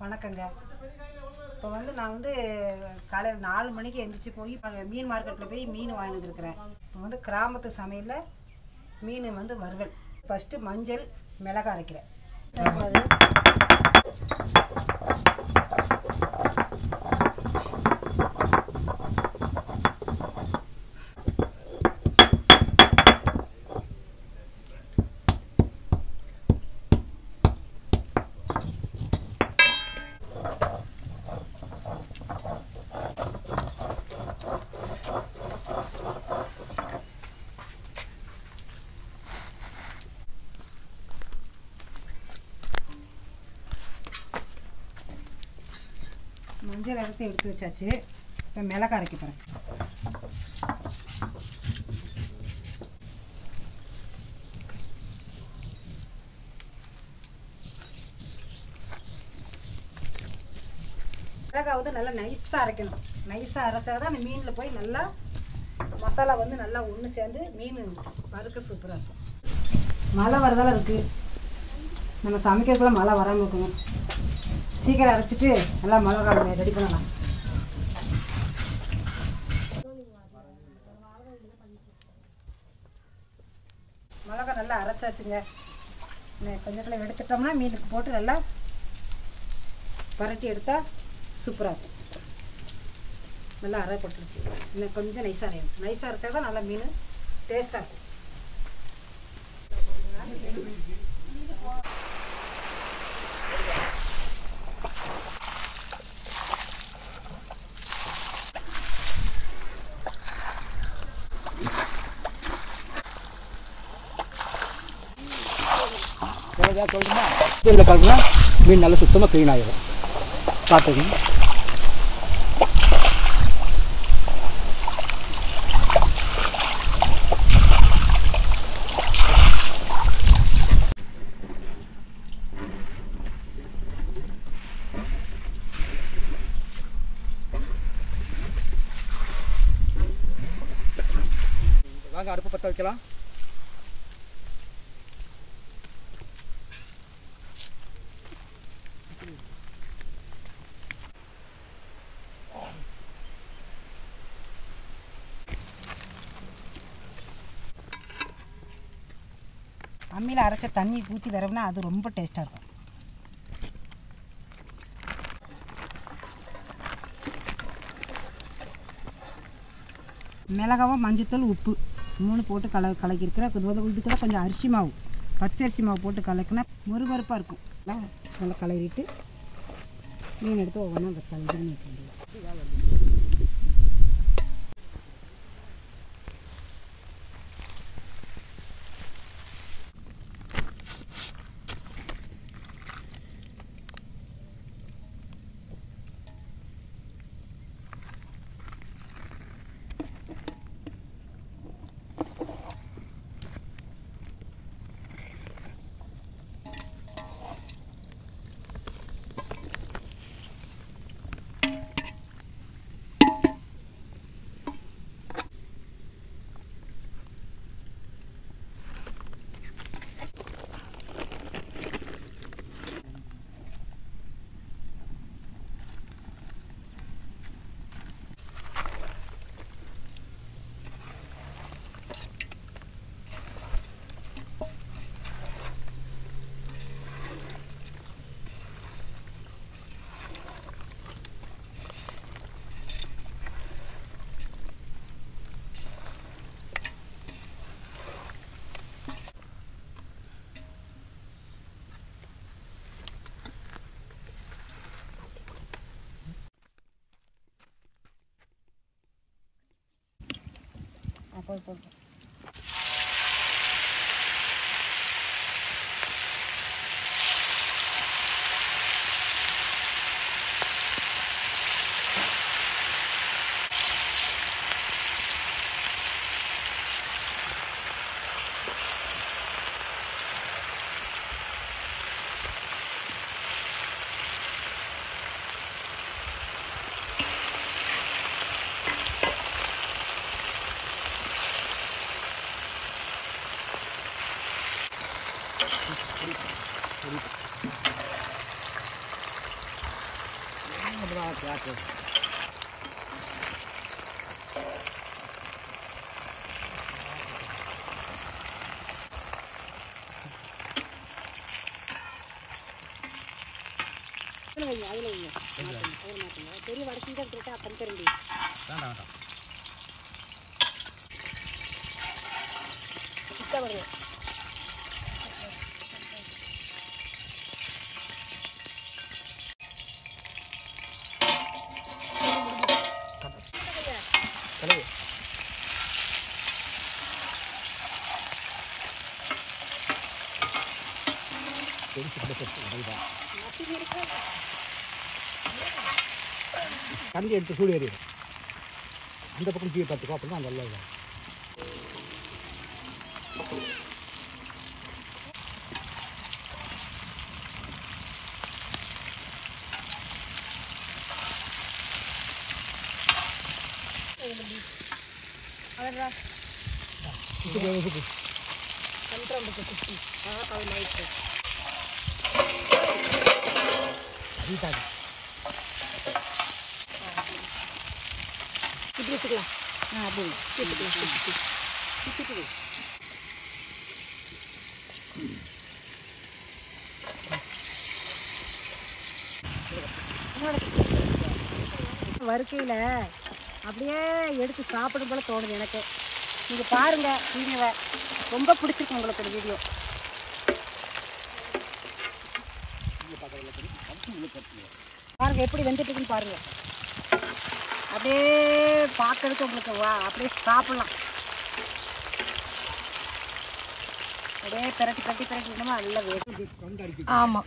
வணக்கங்க இப்போ வந்து நான் வந்து காலையில் நாலு மணிக்கு எந்திரிச்சு போய் இப்ப மீன் மார்க்கெட்டில் போய் மீன் வாங்கி வந்துருக்குறேன் இப்போ வந்து கிராமத்து சமையலில் மீன் வந்து வறுவல் ஃபஸ்ட்டு மஞ்சள் மிளகாய் அரைக்கிறேன் அது மஞ்சள் அரைத்து எடுத்து வச்சாச்சு இப்போ மிளகாய் அரைக்க போகிறேன் மிளகாய் வந்து நல்லா நைஸாக அரைக்கணும் நைஸாக அரைச்சா தான் அந்த மீனில் போய் நல்லா மசாலா வந்து நல்லா ஒன்று சேர்ந்து மீன் வறுக்க சூப்பராக இருக்கும் மழை வரதால இருக்குது நம்ம சமைக்கிறதுக்குள்ள மழை வராமல் இருக்கணும் சீக்கிரம் அரைச்சிட்டு நல்லா மிளகா ரெடி பண்ணலாம் மிளகா நல்லா அரைச்சாச்சுங்க இன்னும் கொஞ்சத்தில் எடுத்துட்டோம்னா மீனுக்கு போட்டு நல்லா பரட்டி எடுத்தால் சூப்பராக இருக்கும் நல்லா அரை போட்டுருச்சு இன்னும் கொஞ்சம் நைஸாக அரையணும் நைஸாக அரைச்சா தான் நல்லா மீன் டேஸ்ட்டாக இருக்கும் வேலையாக சொல்லணுமா இதில் கலக்குனா மீன் நல்லா சுத்தமாக க்ளீன் ஆகிடும் பார்த்துக்கங்க வாங்க அடுப்பு பற்ற வைக்கலாம் அம்மியில் அரைச்ச தண்ணி ஊற்றி வரவுனா அது ரொம்ப டேஸ்ட்டாக இருக்கும் மிளகாவும் மஞ்சத்தூள் உப்பு மூணு போட்டு கல கலக்கிருக்கிற இது கூட கொஞ்சம் அரிசி மாவு பச்சரிசி மாவு போட்டு கலக்குனா மொறுமொறுப்பாக இருக்கும் நல்லா நல்லா கலரிட்டு மீன் எடுத்து ஒவ்வொன்றா அந்த கலந்து வைக்க அப்போ போட்டு ஆச்சு ஆச்சு அதில் வைங்க அதில் வைங்க மாற்றுங்க அதில் மாற்றுங்க பெரிய வடக்கிங்க எடுத்துக்கிட்டா அப்போ தரண்டி வேண்டாம் வேண்டாம் கிட்ட வருங்க தலைவி தண்ணி எடுத்து சூடு ஏறிடும் அந்த பக்கம் தீ பார்த்துக்கோ அப்படின்னா நல்லா இருக்கும் அதா சுட்டு சுட்டு கண்ட்ரோல் குட்டி ஆ அது நைட்டு வீட்டாங்க இப்படி வச்சுக்கலாம் ஆ அப்படி வச்சுக்கலாம் சுற்றி சுற்றி வறுக்கையில் அப்படியே எடுத்து சாப்பிடும் போல தோணுது எனக்கு நீங்கள் பாருங்கள் வீடியோவை ரொம்ப பிடிச்சிருக்கு உங்களுக்கு இந்த வீடியோ பாருங்க எப்படி வெந்துட்டு இருக்குன்னு பாருங்க அப்படியே பார்க்கறதுக்கு உங்களுக்கு வா அப்படியே சாப்பிடலாம் அப்படியே பிரட்டி பிரட்டி பிரட்டி விடணுமா நல்லா வேணும் ஆமாம்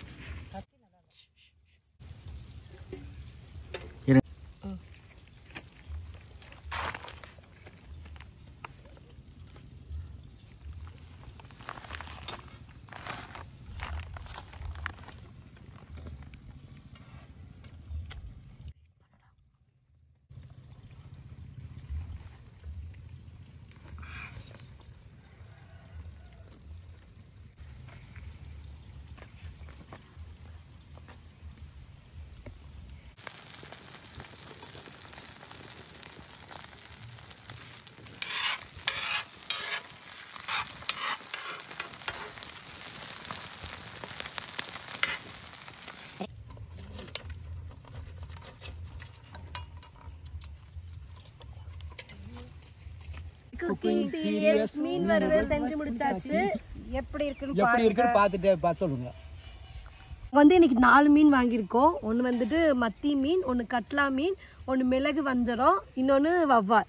குக்கிங் சீரியஸ் மீன் வறுவல் செஞ்சு முடிச்சாச்சு எப்படி இருக்குன்னு எப்படி இருக்குன்னு பார்த்துட்டு பார்த்து சொல்லுங்க வந்து இன்னைக்கு நாலு மீன் வாங்கியிருக்கோம் ஒன்று வந்துட்டு மத்தி மீன் ஒன்று கட்லா மீன் ஒன்று மிளகு வஞ்சரம் இன்னொன்று வவ்வால்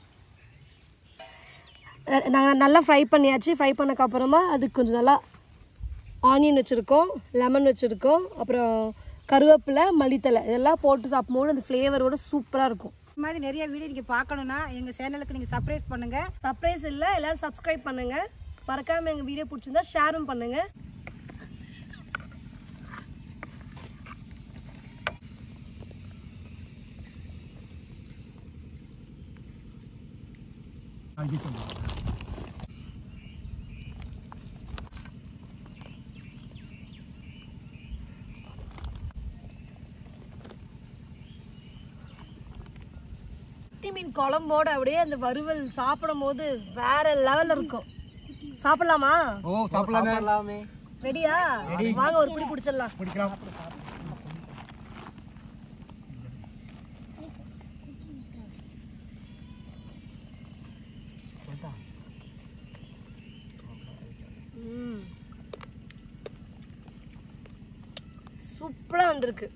நாங்கள் நல்லா ஃப்ரை பண்ணியாச்சு ஃப்ரை பண்ணக்கப்புறமா அதுக்கு கொஞ்சம் நல்லா ஆனியன் வச்சுருக்கோம் லெமன் வச்சுருக்கோம் அப்புறம் கருவேப்பிலை மல்லித்தலை இதெல்லாம் போட்டு சாப்பிடும்போது அந்த ஃப்ளேவரோட சூப்பராக இருக்கும் இந்த மாதிரி நிறைய வீடியோ நீங்கள் பார்க்கணுன்னா எங்கள் சேனலுக்கு நீங்கள் சப்ஸ்கிரைப் பண்ணுங்கள் சர்ப்ரைஸ் இல்லை எல்லாரும் சப்ஸ்கிரைப் பண்ணுங்கள் மறக்காமல் எங்கள் வீடியோ பிடிச்சிருந்தா ஷேரும் பண்ணுங்கள் அழுதி சொல்லுங்க மத்தி மீன் குழம்போட அப்படியே அந்த வறுவல் சாப்பிடும் போது வேற லெவல்ல இருக்கும் சாப்பிடலாமா ஓ சாப்பிடலாமே ரெடியா வாங்க ஒரு பிடி பிடிச்சிடலாம் பிடிக்கலாம் சூப்பரா வந்திருக்கு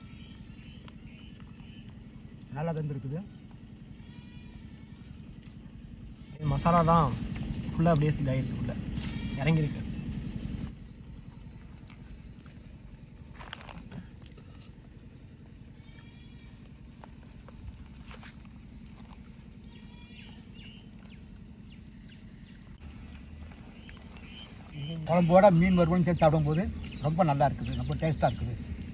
நல்லா வெந்திருக்குது மசாலா தான் ஃபுல்லாக அப்படியே இதாகிருக்கு உள்ள இறங்கியிருக்கு குழம்போட மீன் வறுவலும் சேர்த்து சாப்பிடும்போது ரொம்ப நல்லா இருக்குது ரொம்ப டேஸ்ட்டாக இருக்குது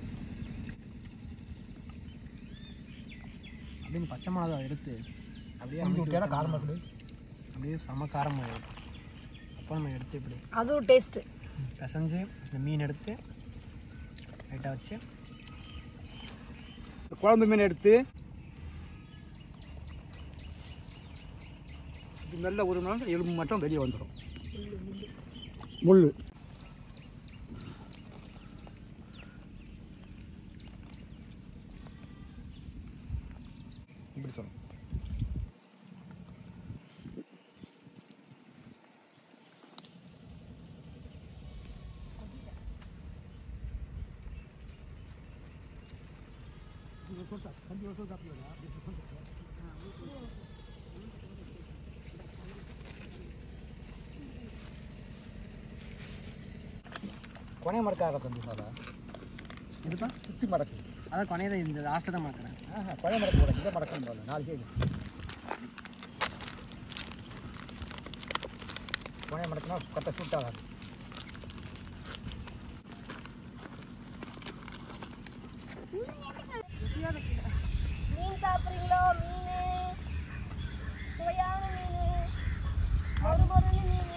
அப்படின்னு பச்சை மிளகா எடுத்து அப்படியே கொஞ்சம் அமைக்கி விட்டா விட்டோம்னா காரமாக இருக்குது அப்படியே செம காரமாயிடும் அப்போ நம்ம எடுத்து இப்படி அதுவும் டேஸ்ட் பிசைஞ்சு இந்த மீன் எடுத்து லைட்டாக வச்சு குழம்பு மீன் எடுத்து இது நல்ல ஒரு நாள் எலும்பு மட்டும் வெளியே வந்துடும் முள் இப்படி சொல்லணும் கொனை மடக்காக தம்பி சாதா இதுப்பா சுற்றி மடக்கு அதான் கொனையை இந்த லாஸ்ட்டில் தான் மாட்டுறேன் ஆஹா கொலை மடக்கு போட இங்கே மடக்கம் போல நாலு கேஜி கொனை மடக்குனா கொட்டை சூட்டாகாது மீன் சாப்பிட்றீங்களோ மீன் சுவையான மீன் மறுபொருள் மீன்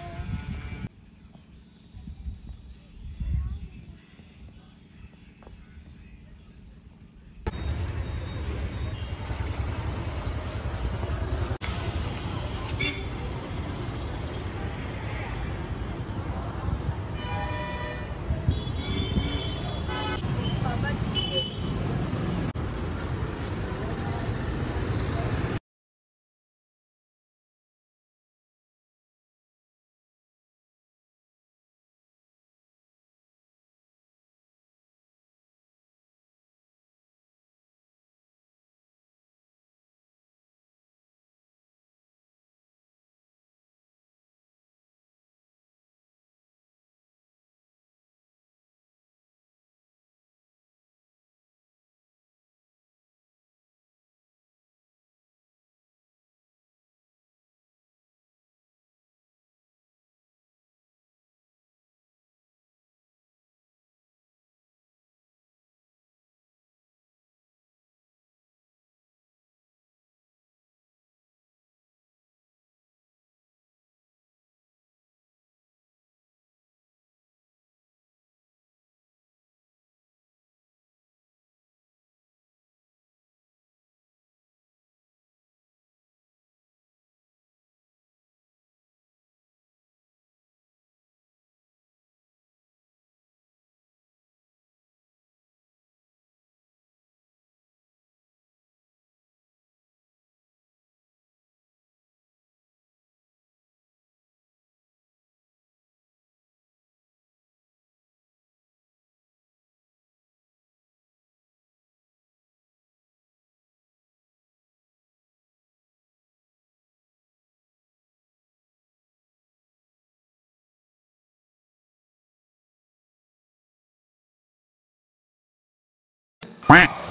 quack